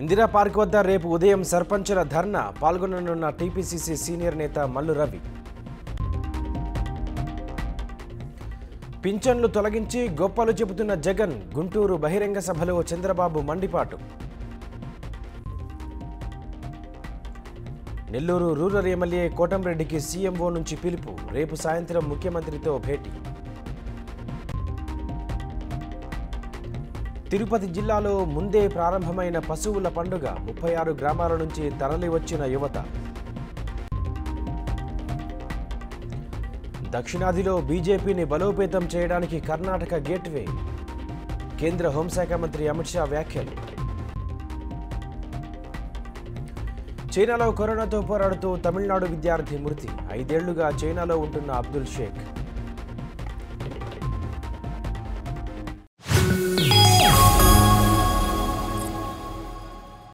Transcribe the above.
Indira park వద్ద రేపు ఉదయం సర్పంచుల ధర్నా పాల్గొననున్న టీపీసీసీ సీనియర్ నేత మల్లు రవి పింఛన్లు తొలగించి గొప్పలు చెబుతున్న జగన్ గుంటూరు బహిరంగ సభలో చంద్రబాబు మండిపాటు నెల్లూరు రూరల్ ఎమ్మెల్యే కోటంరెడ్డికి సీఎంఓ నుంచి పిలుపు రేపు సాయంత్రం ముఖ్యమంత్రితో భేటీ తిరుపతి జిల్లాలో ముందే ప్రారంభమైన పశువుల పండుగ ముప్పై ఆరు గ్రామాల నుంచి తరలి వచ్చిన యువత దక్షిణాదిలో బీజేపీని బలోపేతం చేయడానికి కర్ణాటక గేట్వే కేంద్ర హోంశాఖ మంత్రి అమిత్ షా వ్యాఖ్యలు చైనాలో కరోనాతో పోరాడుతూ తమిళనాడు విద్యార్థి మృతి ఐదేళ్లుగా చైనాలో ఉంటున్న అబ్దుల్ షేక్